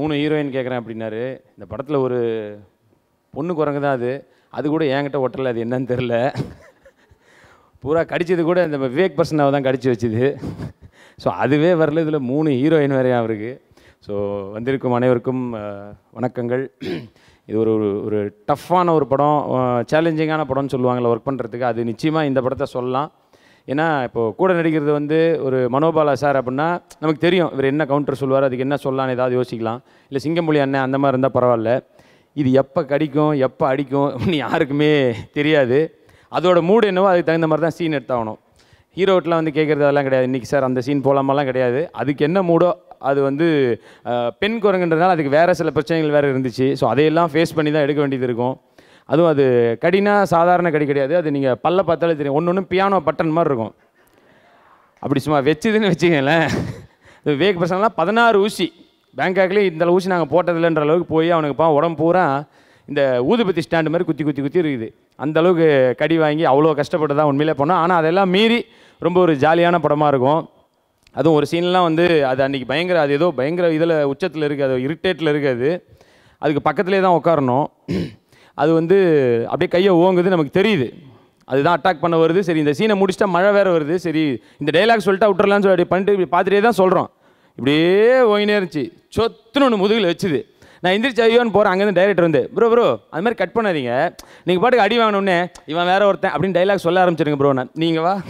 மூணு ஹீரோயின் கேட்குறேன் அப்படின்னாரு இந்த படத்தில் ஒரு பொண்ணு குரங்கு தான் அது அது கூட என்கிட்ட ஒட்டலை அது என்னன்னு தெரில பூரா கடிச்சது கூட இந்த விவேக் பர்சனாவை தான் கடிச்சு வச்சுது ஸோ அதுவே வரல இதில் மூணு ஹீரோயின் வேறையா அவருக்கு ஸோ வந்திருக்கும் அனைவருக்கும் அஹ், வணக்கங்கள் இது ஒரு ஒரு- ஒரு டஃப்பான ஒரு படம் சேலஞ்சிங்கான படம்னு சொல்லுவாங்கள்ல ஒர்க் பண்ணுறதுக்கு அது நிச்சயமாக இந்த படத்தை சொல்லலாம் ஏன்னா இப்போது கூட நடிக்கிறது வந்து ஒரு மனோபாலா சார் அப்படின்னா நமக்கு தெரியும் இவர் என்ன கவுண்டர் சொல்லுவார் அதுக்கு என்ன சொல்லலாம்னு ஏதாவது யோசிக்கலாம் இல்லை சிங்கமொழி அண்ணன் அந்த மாதிரி இருந்தால் பரவாயில்ல இது எப்போ கடிக்கும் எப்போ அடிக்கும் அப்படின்னு யாருக்குமே தெரியாது அதோட மூடு என்னவோ அதுக்கு தகுந்த மாதிரி தான் சீன் எடுத்தாகணும் ஹீரோட்டெலாம் வந்து கேட்குறது அதெல்லாம் கிடையாது இன்றைக்கி சார் அந்த சீன் போலாமெல்லாம் கிடையாது அதுக்கு என்ன மூடோ அது வந்து அஹ், பெண் குரங்குன்றதுனால அதுக்கு வேறு சில பிரச்சனைகள் வேறு இருந்துச்சு ஸோ அதையெல்லாம் ஃபேஸ் பண்ணி தான் எடுக்க வேண்டியது இருக்கும் அதுவும் அது கடினா சாதாரண கடி கிடையாது அது நீங்கள் பல்ல பார்த்தாலே தெரியும் ஒன்று ஒன்று பியானோ பட்டன் மாதிரி இருக்கும் அப்படி சும்மா வச்சுதுன்னு வச்சுக்கங்களேன் இந்த விவேக் பர்சன்லாம் பதினாறு ஊசி பேங்காக்லேயே இந்த ஊசி நாங்கள் போட்டதில்லைன்ற அளவுக்கு போய் அவனுக்கு பா உடம்பு பூரா இந்த ஊதுபத்தி ஸ்டாண்டு மாதிரி குத்தி குத்தி குத்தி இருக்குது அந்த அளவுக்கு கடி வாங்கி அவ்வளோ கஷ்டப்பட்டு தான் உண்மையிலே போனோம் ஆனால் அதெல்லாம் மீறி ரொம்ப ஒரு ஜாலியான படமாக இருக்கும் அதுவும் ஒரு சீன்லாம் வந்து அது அன்றைக்கி பயங்கர அது ஏதோ பயங்கர இதில் உச்சத்தில் இருக்குது அது இரிட்டேட்டில் இருக்குது அதுக்கு பக்கத்துலேயே தான் உட்காரணும் அது வந்து அப்படியே கையை ஓங்குது நமக்கு தெரியுது அதுதான் அட்டாக் பண்ண வருது சரி இந்த சீனை முடிச்சிட்டா மழை வேறு வருது சரி இந்த டைலாக் சொல்லிட்டா விட்டுறலாம்னு சொல்லி அப்படி பண்ணிட்டு இப்படி பார்த்துட்டே தான் சொல்கிறோம் இப்படியே ஓங்கினே இருந்துச்சு சொத்துன்னு ஒன்று முதுகில் வச்சுது நான் எந்திரிச்சு ஐயோன்னு போகிறேன் அங்கேருந்து டைரக்டர் வந்து ப்ரோ ப்ரோ அது மாதிரி கட் பண்ணாதீங்க நீங்கள் பாட்டுக்கு அடி வாங்கணுன்னே இவன் வேற ஒருத்தன் அப்படின்னு டைலாக் சொல்ல ஆரம்பிச்சிருங்க ப்ரோ நான் நீங்கள் வா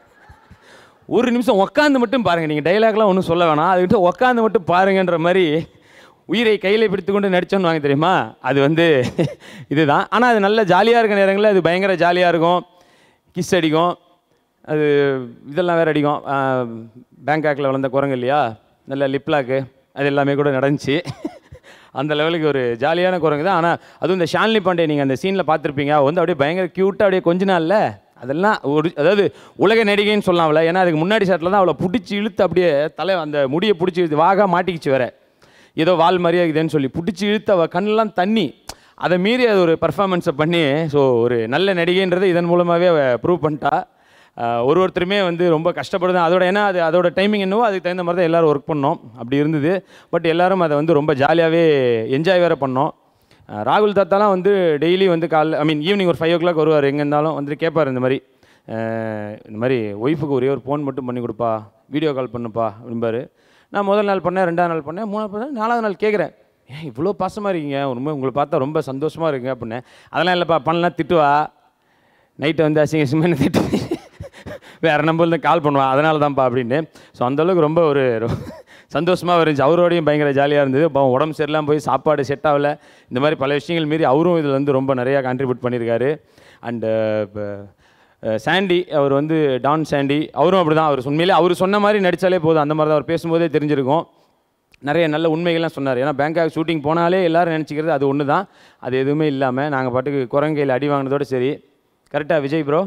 ஒரு நிமிஷம் உட்காந்து மட்டும் பாருங்கள் நீங்கள் டைலாக்லாம் ஒன்றும் சொல்ல வேணாம் அதுக்கிட்ட உட்காந்து மட்டும் பாருங்கன்ற மாதிரி உயிரை கையில் பிடித்து கொண்டு நடிச்சோன்னு வாங்க தெரியுமா அது வந்து இதுதான் ஆனால் அது நல்ல ஜாலியாக இருக்க நேரங்களில் அது பயங்கர ஜாலியாக இருக்கும் கிஸ் அடிக்கும் அது இதெல்லாம் வேறு அடிக்கும் பேங்காக்கில் வளர்ந்த குரங்கு இல்லையா நல்ல லிப்லாக்கு அது எல்லாமே கூட நடந்துச்சு அந்த லெவலுக்கு ஒரு ஜாலியான குரங்கு தான் ஆனால் அதுவும் இந்த ஷாலினி பாண்டே நீங்கள் அந்த சீனில் பார்த்துருப்பீங்க அவ வந்து அப்படியே பயங்கர க்யூட்டாக அப்படியே கொஞ்ச நாள்ல அதெல்லாம் ஒரு அதாவது உலக நடிகைன்னு சொல்லலாம்ல ஏன்னா அதுக்கு முன்னாடி ஷாட்டில் தான் அவளை பிடிச்சி இழுத்து அப்படியே தலை அந்த முடியை பிடிச்சி இழுத்து வாகா மாட்டிக்கிச்சு வேற ஏதோ வால் மாதிரியே இருக்குதுன்னு சொல்லி பிடிச்சி இழுத்து அவள் கண்ணெல்லாம் தண்ணி அதை மீறி அது ஒரு பர்ஃபார்மன்ஸை பண்ணி ஸோ ஒரு நல்ல நடிகைன்றதை இதன் மூலமாகவே அவள் ப்ரூவ் பண்ணிட்டா ஆஹ் ஒரு ஒருத்தருமே வந்து ரொம்ப கஷ்டப்படுது அதோட ஏன்னா அது அதோட டைமிங் என்னவோ அதுக்கு தகுந்த மாதிரி தான் எல்லோரும் ஒர்க் பண்ணோம் அப்படி இருந்தது பட் எல்லாரும் அதை வந்து ரொம்ப ஜாலியாகவே என்ஜாய் வேறு பண்ணோம் ஆஹ் ராகுல் தாத்தாலாம் வந்து டெய்லி வந்து காலைல ஐ மீன் ஈவினிங் ஒரு ஃபைவ் ஓ கிளாக் வருவார் எங்கே இருந்தாலும் வந்துட்டு கேட்பார் இந்த மாதிரி ஆஹ் இந்த மாதிரி ஒய்ஃபுக்கு ஒரே ஒரு ஃபோன் மட்டும் பண்ணி கொடுப்பா வீடியோ கால் பண்ணுப்பா அப்படிம்பாரு நான் முதல் நாள் பண்ணேன் ரெண்டாவது நாள் பண்ணேன் மூணாவது பண்ணேன் நாலாவது நாள் கேட்குறேன் ஏன் இவ்வளோ பாசமாக இருக்கீங்க ரொம்ப உங்களை பார்த்தா ரொம்ப சந்தோஷமாக இருக்குங்க அப்படின்னேன் அதெல்லாம் இல்லைப்பா பண்ணலாம் திட்டுவா நைட்டு வந்து அசிங்க அசிங்கமாக திட்டு வேறு நம்பர்லேருந்து கால் பண்ணுவான் அதனால தான்ப்பா அப்படின்னு ஸோ அந்தளவுக்கு ரொம்ப ஒரு சந்தோஷமாக இருந்துச்சு அவரோடையும் பயங்கர ஜாலியாக இருந்தது இப்போ உடம்பு சரியில்லாம போய் சாப்பாடு செட் ஆகல இந்த மாதிரி பல விஷயங்கள் மீறி அவரும் இதில் வந்து ரொம்ப நிறையா கான்ட்ரிபியூட் பண்ணியிருக்காரு அண்டு சாண்டி அவர் வந்து டான் சாண்டி அவரும் அப்படி தான் அவர் உண்மையிலே அவர் சொன்ன மாதிரி நடித்தாலே போதும் அந்த மாதிரி தான் அவர் பேசும்போதே தெரிஞ்சிருக்கும் நிறைய நல்ல உண்மைகள்லாம் சொன்னார் ஏன்னா பேங்காக் ஷூட்டிங் போனாலே எல்லாரும் நினச்சிக்கிறது அது ஒன்று தான் அது எதுவுமே இல்லாமல் நாங்கள் பாட்டுக்கு குரங்கையில் அடி வாங்கினதோட சரி கரெக்டாக விஜய் ப்ரோ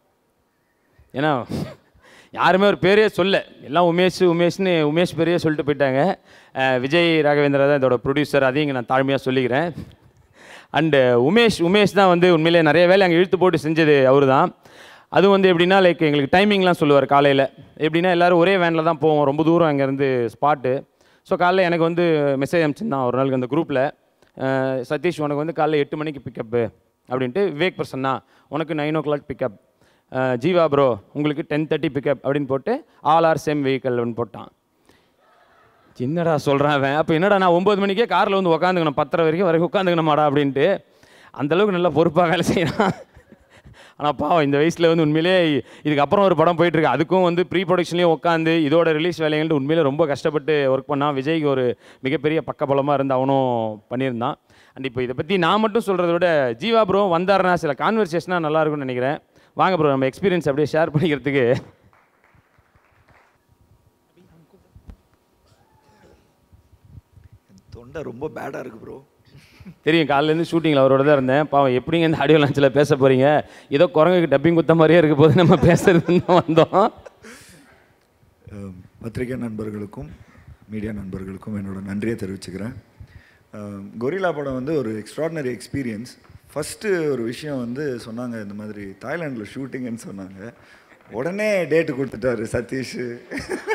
ஏன்னா யாருமே ஒரு பேரே சொல்ல எல்லாம் உமேஷ் உமேஷ்னு உமேஷ் பேரையே சொல்லிட்டு போயிட்டாங்க அஹ் விஜய் ராகவேந்திரா தான் இதோட ப்ரொடியூசர் அதையும் இங்கே நான் தாழ்மையாக சொல்லிக்கிறேன் அண்டு உமேஷ் உமேஷ் தான் வந்து உண்மையிலே நிறைய வேலை அங்கே இழுத்து போட்டு செஞ்சது அவர் தான் அதுவும் வந்து எப்படின்னா லைக் எங்களுக்கு டைமிங்லாம் சொல்லுவார் காலையில் எப்படின்னா எல்லோரும் ஒரே வேனில் தான் போவோம் ரொம்ப தூரம் அங்கேருந்து ஸ்பாட்டு ஸோ காலைல எனக்கு வந்து மெசேஜ் அனுப்பிச்சிருந்தான் ஒரு நாளுக்கு அந்த குரூப்பில் சதீஷ் உனக்கு வந்து காலைல எட்டு மணிக்கு பிக்கப்பு அப்படின்ட்டு விவேக் பிரசன்னா உனக்கு nine o clock pickup Jeeva bro உங்களுக்கு டென் தேர்ட்டி பிக்கப் அப்படின்னு போட்டு ஆல் ஆர் சேம் வெஹிக்கல் அப்படின்னு போட்டான் என்னடா சொல்கிறான் அவன் அப்போ என்னடா நான் ஒம்பது மணிக்கே காரில் வந்து உக்காந்துக்கணும் பத்தரை வரைக்கும் வரைக்கும் உட்காந்துக்கணுமாடா அப்படின்ட்டு அந்தளவுக்கு நல்லா பொறுப்பாக வேலை செய்யறான் ஆனால் பாவம் இந்த வயசில் வந்து உண்மையிலே இதுக்கப்புறம் ஒரு படம் போயிட்டுருக்கு அதுக்கும் வந்து ப்ரீ ப்ரொடக்ஷன்லேயும் உட்காந்து இதோட ரிலீஸ் வேலைங்கள்ட்டு உண்மையிலே ரொம்ப கஷ்டப்பட்டு ஒர்க் பண்ணான் விஜய்க்கு ஒரு மிகப்பெரிய பக்கபலமாக இருந்து அவனும் பண்ணியிருந்தான் அண்ட் இப்போ இதை பற்றி நான் மட்டும் சொல்கிறத விட ஜீவா ப்ரோ வந்தாருன்னா சில கான்வர்சேஷனாக நல்லா இருக்கும்னு நினைக்கிறேன் வாங்க ப்ரோ நம்ம எக்ஸ்பீரியன்ஸ் அப்படியே ஷேர் பண்ணிக்கிறதுக்கு தொண்டை ரொம்ப பேடாக இருக்கு ப்ரோ தெரியும் காலையிலேருந்து ஷூட்டிங்கில் அவரோட தான் இருந்தேன் பாவம் எப்படிங்க இந்த ஆடியோ லான்ச்சில் பேச போகிறீங்க ஏதோ குரங்குக்கு டப்பிங் குத்த மாதிரியே இருக்க போது நம்ம பேசுறதுன்னு தான் வந்தோம் அஹ், பத்திரிகை நண்பர்களுக்கும் மீடியா நண்பர்களுக்கும் என்னோட நன்றியை தெரிவிச்சுக்கிறேன் அஹ், கொரில்லா படம் வந்து ஒரு எக்ஸ்ட்ராடினரி எக்ஸ்பீரியன்ஸ் ஃபஸ்ட்டு ஒரு விஷயம் வந்து சொன்னாங்க இந்த மாதிரி தாய்லாண்டில் ஷூட்டிங்னு சொன்னாங்க உடனே டேட்டு கொடுத்துட்டாரு சதீஷ்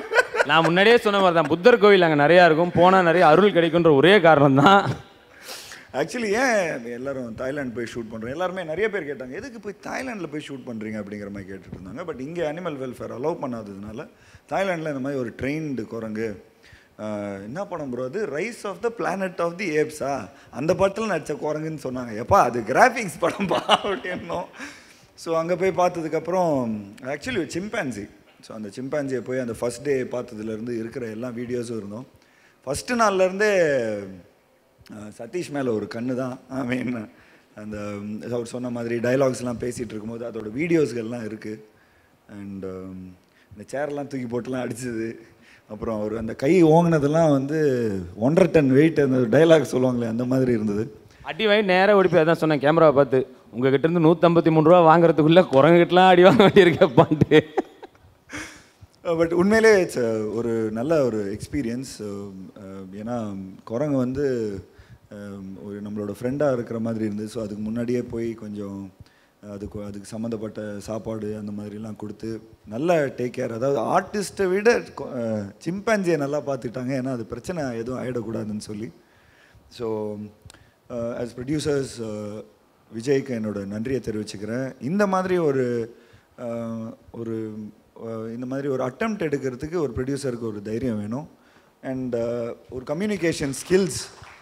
நான் முன்னாடியே சொன்ன மாதிரி தான் புத்தர் கோவில் அங்கே நிறையா இருக்கும் போனால் நிறைய அருள் கிடைக்குன்ற ஒரே காரணம் தான் ஆக்சுவலி ஏன் எல்லாரும் தாய்லாந்து போய் ஷூட் பண்ணுறோம் எல்லாருமே நிறைய பேர் கேட்டாங்க எதுக்கு போய் தாய்லாண்டில் போய் ஷூட் பண்ணுறீங்க அப்படிங்கிற மாதிரி கேட்டுட்டு இருந்தாங்க பட் இங்கே அனிமல் வெல்ஃபேர் அலோவ் பண்ணாததுனால தாய்லாண்டில் இந்த மாதிரி ஒரு ட்ரெயின்டு குரங்கு ஆஹ், என்ன படம் ப்ரோ அது Rise of the Planet of the ஏப்ஸா அந்த படத்தில் நடித்த குரங்குன்னு சொன்னாங்க எப்பா அது கிராஃபிக்ஸ் படம்பா அப்படின்னோம் ஸோ அங்கே போய் பார்த்ததுக்கப்புறம் ஆக்சுவலி சிம்பான்சி ஸோ அந்த சிம்பான்சியை போய் அந்த ஃபஸ்ட் டே பார்த்ததுலேருந்து இருக்கிற எல்லா வீடியோஸும் இருந்தோம் ஃபஸ்ட்டு நாள்லேருந்தே அஹ் சதீஷ் மேலே ஒரு கண்ணு தான் ஐ மீன் அந்த ம், அவர் சொன்ன மாதிரி டயலாக்ஸ்லாம் பேசிகிட்டு இருக்கும்போது அதோட வீடியோஸ்கள்லாம் இருக்குது அண்ட் இந்த சேர்லாம் தூக்கி போட்டுலாம் அடிச்சது அப்புறம் அவர் அந்த கை ஓங்கினதெல்லாம் வந்து ஒன்றரை டன் வெயிட் அந்த டைலாக் சொல்லுவாங்களே அந்த மாதிரி இருந்தது அடி வாங்கி நேராக ஓடி போய் அதான் சொன்னேன் கேமராவை பார்த்து உங்ககிட்ட இருந்து நூற்றம்பத்தி மூணு ரூபா வாங்குறதுக்குள்ளே குரங்குகிட்டலாம் அடி வாங்க வேண்டியிருக்கப்பான்ட்டு பட் உண்மையிலே இட்ஸ் ஒரு நல்ல ஒரு எக்ஸ்பீரியன்ஸ் ஏன்னா குரங்கு வந்து um, ஒரு நம்மளோட ஃப்ரெண்டாக இருக்கிற மாதிரி இருந்தது ஸோ அதுக்கு முன்னாடியே போய் கொஞ்சம் அதுக்கு அதுக்கு சம்மந்தப்பட்ட சாப்பாடு அந்த மாதிரிலாம் கொடுத்து நல்ல டேக் கேர் அதாவது ஆர்டிஸ்ட்டை விட சிம்பான்சியை நல்லா பார்த்துட்டாங்க ஏன்னா அது பிரச்சனை எதுவும் ஆகிடக்கூடாதுன்னு சொல்லி ஸோ ஆஸ் ப்ரொடியூசர்ஸ் விஜய்க்கு என்னோட நன்றியை தெரிவிச்சுக்கிறேன் இந்த மாதிரி ஒரு அஹ், ஒரு அஹ், இந்த மாதிரி ஒரு அட்டெம்ப்ட் எடுக்கிறதுக்கு ஒரு ப்ரொடியூசருக்கு ஒரு தைரியம் வேணும் அண்ட் ஒரு கம்யூனிகேஷன் ஸ்கில்ஸ்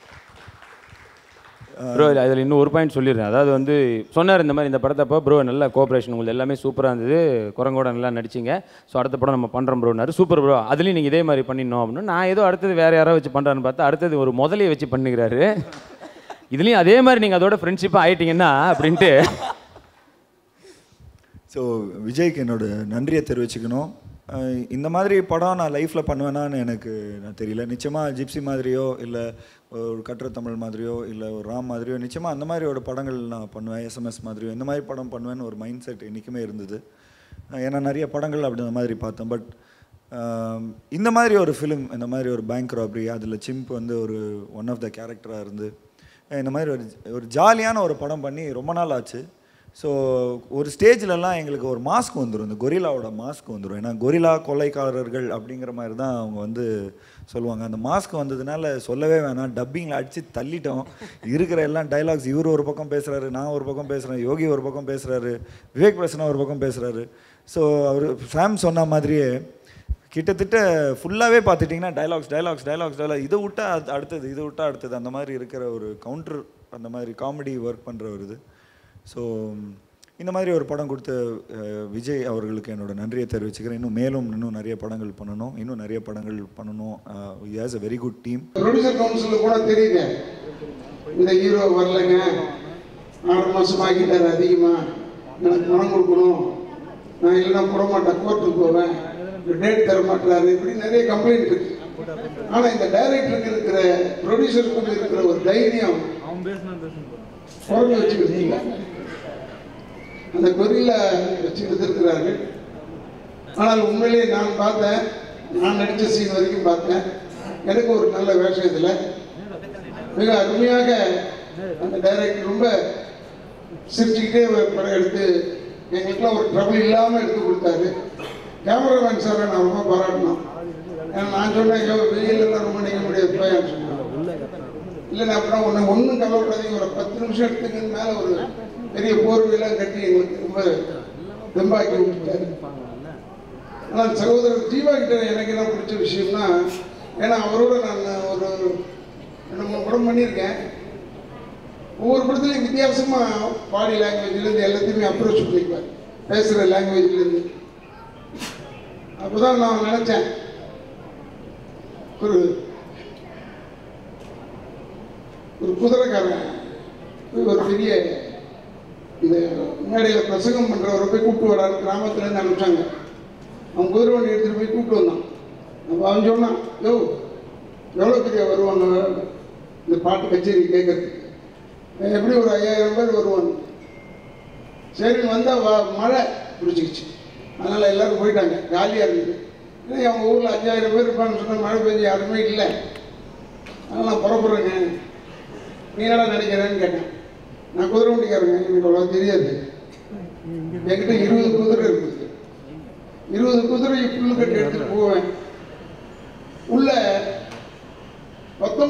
ப்ரோ அதில் இன்னும் ஒரு பாயிண்ட் சொல்லிடுறேன் அதாவது வந்து சொன்னார் இந்த மாதிரி இந்த படத்தப்போ ப்ரோ நல்ல கோஆப்ரேஷன் உங்களுக்கு எல்லாமே சூப்பராக இருந்தது குரங்கோட நல்லா நடிச்சிங்க ஸோ அடுத்த படம் நம்ம பண்ணுறோம் ப்ரோனாரு சூப்பர் ப்ரோ அதுலேயும் நீங்கள் இதே மாதிரி பண்ணிடணும் அப்படின்னு நான் ஏதோ அடுத்தது வேறு யாரோ வச்சு பண்ணுறான்னு பார்த்தா அடுத்தது ஒரு முதலையை வச்சு பண்ணுகிறாரு இதுலேயும் அதே மாதிரி நீங்கள் அதோட ஃப்ரெண்ட்ஷிப்பாக ஆயிட்டீங்கன்னா அப்படின்ட்டு ஸோ விஜய்க்கு என்னோட நன்றியை தெரிவிச்சுக்கணும் அஹ் இந்த மாதிரி படம் நான் லைஃப்பில் பண்ணுவேனான்னு எனக்கு நான் தெரியல நிச்சயமாக ஜிப்சி மாதிரியோ இல்லை ஒரு கட்டுரை தமிழ் மாதிரியோ இல்லை ஒரு ராம் மாதிரியோ நிச்சயமாக அந்த மாதிரி ஒரு படங்கள் நான் பண்ணுவேன் எஸ்எம்எஸ் மாதிரியோ இந்த மாதிரி படம் பண்ணுவேன்னு ஒரு மைண்ட் செட் என்றைக்குமே இருந்தது அஹ் ஏன்னா நிறைய படங்கள் அப்படி இந்த மாதிரி பார்த்தேன் பட் இந்த மாதிரி ஒரு ஃபிலிம் இந்த மாதிரி ஒரு பேங்க் ராபரி அதில் சிம்ப் வந்து ஒரு ஒன் ஆஃப் த கேரக்டராக இருந்து அஹ் இந்த மாதிரி ஒரு ஒரு ஜாலியான ஒரு படம் பண்ணி ரொம்ப நாள் ஆச்சு ஸோ ஒரு ஸ்டேஜ்லலாம் எங்களுக்கு ஒரு மாஸ்க் வந்துடும் இந்த கொரில்லாவோட மாஸ்க் வந்துடும் ஏன்னா கொரில்லா கொள்ளைக்காரர்கள் அப்படிங்கிற மாதிரி தான் அவங்க வந்து சொல்லுவாங்க அந்த மாஸ்க் வந்ததுனால சொல்லவே வேணாம் டப்பிங்கில் அடித்து தள்ளிட்டோம் இருக்கிற எல்லாம் டைலாக்ஸ் இவர் ஒரு பக்கம் பேசுகிறாரு நான் ஒரு பக்கம் பேசுகிறேன் யோகி ஒரு பக்கம் பேசுகிறாரு விவேக் பிரசன்னா ஒரு பக்கம் பேசுகிறாரு ஸோ அவர் சாம் சொன்ன மாதிரியே கிட்டத்தட்ட ஃபுல்லாகவே பார்த்துட்டிங்கன்னா டைலாக்ஸ் டைலாக்ஸ் டைலாக்ஸ் டைலாக் இதை விட்டா அது அடுத்தது இதை விட்டா அடுத்தது அந்த மாதிரி இருக்கிற ஒரு கவுண்டர் அந்த மாதிரி காமெடி ஒர்க் பண்ணுற ஒரு இது ஸோ இந்த மாதிரி ஒரு படம் கொடுத்த அஹ், விஜய் அவர்களுக்கு என்னோட நன்றியை தெரிவிச்சுக்கிறேன் இன்னும் மேலும் இன்னும் நிறைய படங்கள் பண்ணணும் இன்னும் நிறைய படங்கள் பண்ணணும் has a very good team producer council கூட தெரியுது இந்த ஹீரோ வரலைங்க ஆறு மாதம் ஆக்கிட்டார் அதிகமாக எனக்கு பணம் கொடுக்கணும் நான் இல்லைன்னா போட மாட்டேன் கோர்ட்டுக்கு போவேன் டேட் தர மாட்டாரு இப்படி நிறைய கம்ப்ளைண்ட் இருக்கு ஆனால் இந்த டைரக்டருக்கு இருக்கிற ப்ரொடியூசருக்கு இருக்கிற ஒரு தைரியம் குறைஞ்சு வச்சுக்கிட்டீங்க அந்த கொரியில வச்சுக்கிட்டு இருக்கிறாரு ஆனால் உண்மையிலேயே நான் பார்த்தேன் நான் நடித்த சீன் வரைக்கும் பார்த்தேன் எனக்கு ஒரு நல்ல வேஷம் இதில் மிக அருமையாக அந்த டைரக்டர் ரொம்ப சிரிச்சுக்கிட்டே ஒரு படம் எடுத்து எங்களுக்குலாம் ஒரு ட்ரபிள் இல்லாமல் எடுத்து கொடுத்தாரு கேமராமேன் சாரை நான் ரொம்ப பாராட்டணும் ஏன்னா நான் சொன்னேன் ஐயோ வெயிலெல்லாம் ரொம்ப நிற்க முடியாது பையன் சொன்னேன் இல்லைன்னா அப்புறம் ஒன்று ஒன்றும் கவலைப்படாதீங்க ஒரு பத்து நிமிஷம் எடுத்துக்கு மேலே ஒரு பெரிய போர்வையெல்லாம் கட்டி எங்களுக்கு ரொம்ப தெம்பாக்கி விட்டுட்டாரு ஆனால் சகோதரர் ஜீவா கிட்ட எனக்கு என்ன பிடிச்ச விஷயம்னா ஏன்னா அவரோட நான் ஒரு ரெண்டு மூணு படம் பண்ணியிருக்கேன் ஒவ்வொரு படத்துலையும் வித்தியாசமாக பாடி லாங்குவேஜ்லேருந்து எல்லாத்தையுமே அப்ரோச் பண்ணிக்குவார் பேசுகிற லாங்குவேஜ்லேருந்து அப்போ தான் நான் நினச்சேன் ஒரு ஒரு குதிரைக்காரன் போய் ஒரு பெரிய இந்த மேடையில் பிரசங்கம் பண்ணுறவரை போய் கூப்பிட்டு வரான்னு கிராமத்துலேருந்து அனுப்பிச்சாங்க அவன் குதிரை வண்டி எடுத்துகிட்டு போய் கூப்பிட்டு வந்தான் அப்போ அவன் சொன்னான் யோ எவ்வளோ பெரிய வருவாங்க இந்த பாட்டு கச்சேரி கேட்கறதுக்கு எப்படி ஒரு ஐயாயிரம் பேர் வருவாங்க சரி வந்தால் வ மழை பிடிச்சிக்கிச்சு அதனால் எல்லாரும் போயிட்டாங்க காலியாக இருந்தது ஏன்னா அவங்க ஊரில் அஞ்சாயிரம் பேர் இருப்பாங்கன்னு சொன்னால் மழை பெஞ்சு யாருமே இல்லை அதனால் நான் புறப்படுறேங்க நீ என்னடா நினைக்கிறேன்னு கேட்டேன் நான் குதிரை வண்டிக்காரங்க எனக்கு அவ்வளோ தெரியாது என்கிட்ட இருபது குதிரை இருக்குது இருபது குதிரை புல்லு கட்டி எடுத்துட்டு போவேன்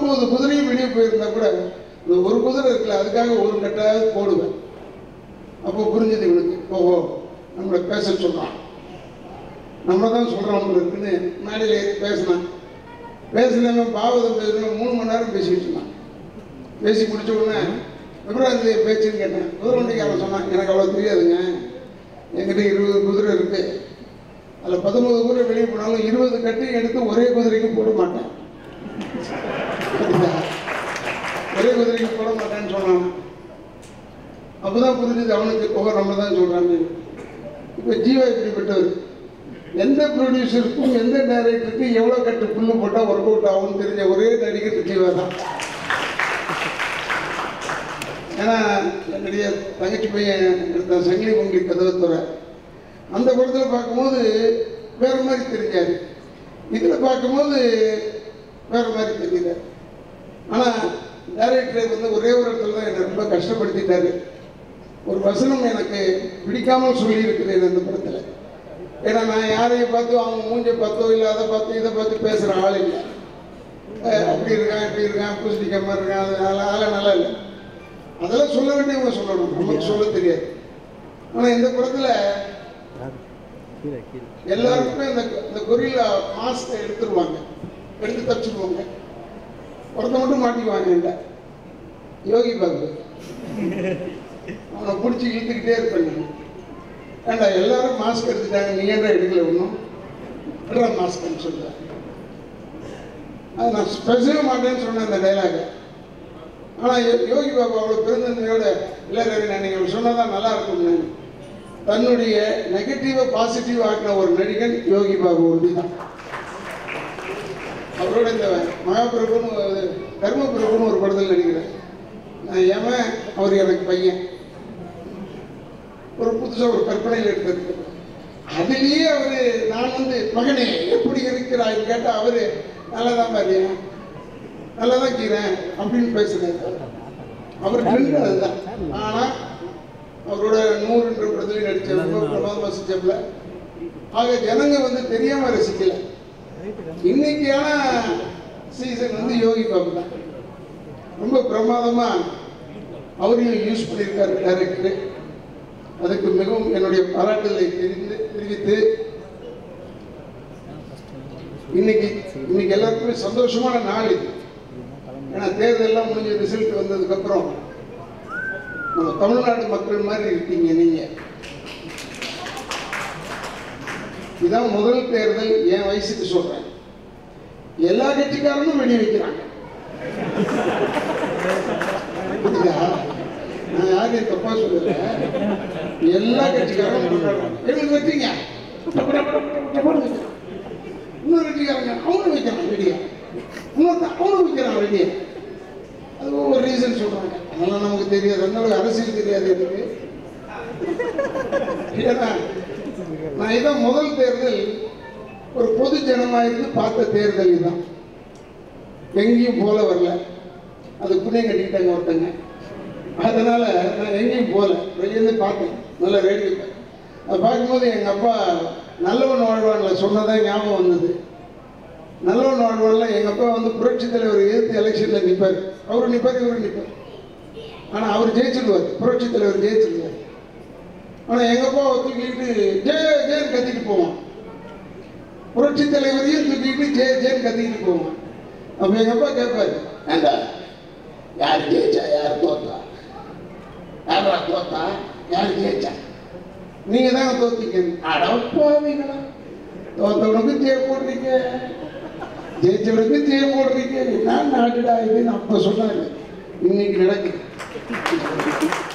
பத்தொன்பது குதிரையும் வெளியே போயிருந்தா கூட இந்த ஒரு குதிரை இருக்குல்ல அதுக்காக ஒரு கட்டாவது போடுவேன் அப்போ புரிஞ்சது இவனுக்கு ஓஹோ நம்மளை பேச சொல்கிறான் நம்ம தான் சொல்கிறோம் இருக்குன்னு மேடையில் ஏறி பேசினான் பேசினவன் பாவதம் பேசணும் மூணு மணி நேரம் பேசிக்கிட்டு இருந்தான் பேசி முடிச்ச உடனே எப்பறம் இந்த பேச்சுன்னு கேட்டேன் குதிரை வண்டிக்காரன் சொன்னான் எனக்கு அவ்வளோ தெரியாதுங்க என்கிட்ட இருபது குதிரை இருக்கு அதில் பதினோரு குதிரை வெளியே போனாலும் இருபது கட்டி எடுத்து ஒரே குதிரைக்கு போட மாட்டேன் புரியுதா? ஒரே குதிரைக்கு போட மாட்டேன்னு சொன்னான் அப்பதான் புரிஞ்சது அவனுக்கு ஓ நம்ம தான் சொல்கிறாங்க இப்போ ஜீவா இப்படிப்பட்டவர் எந்த ப்ரொடியூசருக்கும் எந்த டைரக்டருக்கும் எவ்வளோ கட்டு புல்லு போட்டால் ஒர்க் அவுட் ஆகும்னு தெரிஞ்ச ஒரே நடிகர் ஜீவா தான் ஏன்னா என்னுடைய தங்கச்சி பையன் எடுத்த சங்கிலி பொங்கி கதவை துறை அந்த படத்தில் பார்க்கும்போது வேற மாதிரி தெரிஞ்சார் இதில் பார்க்கும்போது வேற மாதிரி தெரியல ஆனால் டைரக்டர் வந்து ஒரே ஒரு இடத்துல தான் என்னை ரொம்ப கஷ்டப்படுத்திட்டாரு ஒரு வசனம் எனக்கு பிடிக்காமல் சொல்லியிருக்கிறேன் அந்த படத்தில் ஏன்னா நான் யாரையும் பார்த்து அவங்க மூஞ்சை பார்த்தோ இல்லை அதை பார்த்து இதை பார்த்து பேசுகிற ஆள் இல்லை அஹ் அப்படி இருக்கான் இப்படி இருக்கான் பூசணிக்க மாதிரி இருக்கான் அது அதெல்லாம் அதெல்லாம் நல்லா இல்லை அதெல்லாம் சொல்ல வேண்டியவங்க சொல்லணும் நமக்கு சொல்ல தெரியாது ஆனால் இந்த படத்தில் எல்லாருக்குமே இந்த இந்த கொரில்லா மாஸ்கை எடுத்துருவாங்க எடுத்து தச்சுருவாங்க ஒருத்த மட்டும் மாட்டிக்குவாங்க என்கிட்ட யோகி பாபு அவனை பிடிச்சி இழுத்துக்கிட்டே இருப்பேன் நான் ஏண்டா எல்லாரும் மாஸ்க் எடுத்துட்டாங்க நீ ஏன்டா எடுக்கல ஒன்றும் எடுறா மாஸ்க்னு சொல்லுவேன் அது நான் பேசவே மாட்டேன்னு சொன்னேன் அந்த டைலாக ஆனால் யோகி பாபு அவ்வளோ பெருந்தன்மையோட இல்லை ரவி நான் நீங்கள் சொன்னதான் நல்லா இருக்கும்னு தன்னுடைய நெகட்டிவை பாசிட்டிவ் ஆக்கின ஒரு நடிகன் யோகி பாபு ஒண்டி தான் அவரோட இந்த மகாபிரபுன்னு ஒரு- தர்மபிரபுன்னு ஒரு படத்தில் நடிக்கிறேன் நான் ஏமன் அவர் எனக்கு பையன் ஒரு புதுசாக ஒரு கற்பனையில் எடுத்தது அதுலேயே அவர் நான் வந்து மகனே எப்படி இருக்கிறாய்ன்னு கேட்டால் அவர் நல்லா தான் பாரியா நல்லா தான் கீறேன் அப்படின்னு பேசுனார் அவர் ட்ரெண்ட் அதுதான் ஆனால் அவரோட நூறுன்ற படத்துலையும் நடித்த ரொம்ப பிரமாதமாக ரசிச்சப்பல ஆக ஜனங்க வந்து தெரியாம ரசிக்கல இன்னைக்கான சீசன் வந்து யோகி பாபு தான் ரொம்ப பிரமாதமா அவரையும் யூஸ் பண்ணியிருக்காரு டைரக்டர் அதுக்கு மிகவும் என்னுடைய பாராட்டுதலை தெரிந்து தெரிவித்து இன்னைக்கு இன்னைக்கு எல்லாருக்குமே சந்தோஷமான நாள் இது ஏன்னா தேர்தல்லாம் முடிஞ்ச ரிசல்ட் வந்ததுக்கப்புறம் நம்ம தமிழ்நாடு மக்கள் மாதிரி இருக்கீங்க நீங்க இதான் முதல் தேர்தல் என் வயசுக்கு சொல்றேன் எல்லா கட்சிக்காரனும் வெடி வைக்கிறாங்க புரியுதா நான் யாரையும் தப்பா சொல்லல எல்லா கட்சிக்காரனும் கொண்டாடுறாங்க எங்களுக்கு வச்சீங்க இன்னொரு கட்சிக்காரங்க அவனும் வைக்கிறான் வெடியா இன்னொருத்தன் அவனும் வைக்கிறான் வெடியா அது ஒரு ரீசன் சொல்றாங்க அதெல்லாம் நமக்கு தெரியாது அதனால அரசியல் தெரியாது எனக்கு ஏன்னா நான் இதான் முதல் தேர்தல் ஒரு பொது ஜனமா இருந்து பார்த்த தேர்தல் இதுதான் எங்கேயும் போல வரல அது புண்ணியம் கட்டிக்கிட்டாங்க ஒருத்தங்க அதனால நான் எங்கேயும் போகல வெளியேருந்து பார்த்தேன் நல்ல ரேடியோ அதை பார்க்கும்போது எங்கள் அப்பா நல்லவன் வாழ்வான்ல சொன்னதான் ஞாபகம் வந்தது நல்லவன் வாழ்வான்ல எங்கள் அப்பா வந்து புரட்சி தலைவர் எதிர்த்து எலெக்ஷனில் நிற்பார் அவர் நிற்பார் இவர் நிற்பார் ஆனால் அவர் ஜெயிச்சிடுவார் புரட்சி தலைவர் ஜெயிச்சிடுவார் ஆனால் எங்கள் அப்பாவை தூக்கிட்டு ஜெய ஜெயன்னு கத்திட்டு போவான் புரட்சி தலைவரையும் தூக்கிட்டு ஜெய ஜெயன்னு கத்திக்கிட்டு போவான் அப்போ எங்கள் அப்பா கேட்பாரு ஏண்டா யார் ஜெயிச்சா யார் தோத்தா யாரா தோத்தா யார் ஜெயிச்சா நீங்க தான் தோத்தீங்க அடப்பாவீங்களா தோத்தவனுக்கு ஜெய போடுறீங்க ஜெயிச்சவனுக்கு ஜெய போடுறீங்க என்ன நாட்டுடா இதுன்னு அப்ப சொன்னாங்க இன்னைக்கு நடக்குது